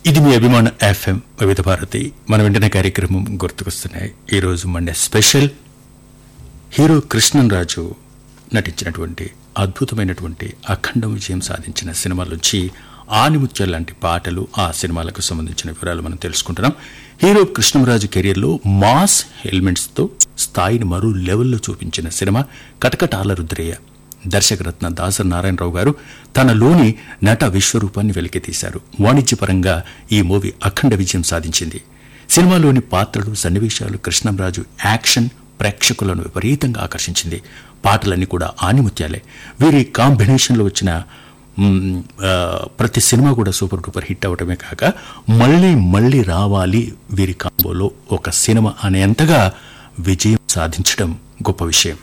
ఇది మీ అభిమాన ఎఫ్ఎం వివిధ భారతి మన వెంటనే కార్యక్రమం గుర్తుకొస్తున్నాయి ఈరోజు Monday special hero Krishnan Raju నటించినటువంటి అద్భుతమైనటువంటి అఖండ విజయం సాధించిన సినిమాలోంచి ఆనిముత్యాలు లాంటి పాటలు ఆ సినిమాలకు సంబంధించిన వివరాలు మనం తెలుసుకుంటున్నాం హీరో కృష్ణరాజు కెరీర్లో మాస్ హెల్మెట్స్తో స్థాయిని మరో లెవెల్లో చూపించిన సినిమా కటకటాల రుద్రయ్య దర్శకరత్న దాసరి నారాయణరావు గారు తనలోని నట విశ్వరూపాన్ని వెలికితీశారు వాణిజ్యపరంగా ఈ మూవీ అఖండ విజయం సాధించింది సినిమాలోని పాత్రలు సన్నివేశాలు కృష్ణంరాజు యాక్షన్ ప్రేక్షకులను విపరీతంగా ఆకర్షించింది పాటలన్నీ కూడా ఆనిముత్యాలే వీరి కాంబినేషన్లో వచ్చిన మ్, ఆ, ప్రతి సినిమా కూడా సూపర్ డూపర్ హిట్ అవటమే కాక మళ్ళీ మళ్ళీ రావాలి వీరి కాంబోలో ఒక సినిమా అనేంతగా విజయం సాధించడం గొప్ప విషయం